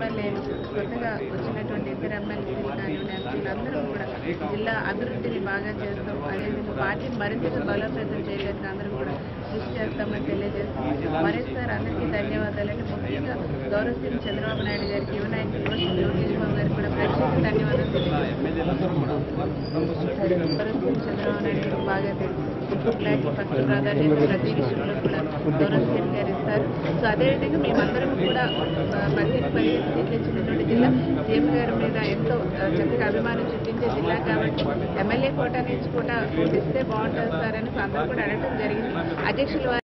నేను కొత్తగా వచ్చినటువంటి ఇద్దరు ఎమ్మెల్యేలు కానివ్వండి ఎంపీలు అందరూ కూడా జిల్లా అభివృద్ధిని బాగా చేస్తాం అదేవిధంగా పార్టీని మరింతగా బలోపేతం చేయడానికి అందరం కూడా కృషి చేస్తామని తెలియజేస్తాం మరోసారి అందరికీ ధన్యవాదాలండి ముఖ్యంగా గౌరవ శ్రీ చంద్రబాబు నాయుడు గారికి యువనాయకులు లోకేష్ బాబు గారికి కూడా ప్రత్యేక ధన్యవాదాలు తెలియజేస్తాం గౌరవ శ్రీ చంద్రబాబు నాయుడు గారికి బాగా తెలుసు ఇలాంటి ఫస్ట్ ప్రాధాన్యత ప్రతి విషయంలో కూడా గౌరవ శ్రీ గారు ఇస్తారు సో అదేవిధంగా మేమందరం కూడా ఆ, పదిహేను పదిహేను సీట్లు ఇచ్చినటువంటి జిల్లా సీఎం గారి మీద ఎంతో ఆ, చక్కగా అభిమానం చూపించే జిల్లా కాబట్టి ఎమ్మెల్యే కోటా నుంచి కూడా ఓటు ఇస్తే బాగుంటుంది సార్ అని అందరూ కూడా అడగడం జరిగింది అధ్యక్షుల వారి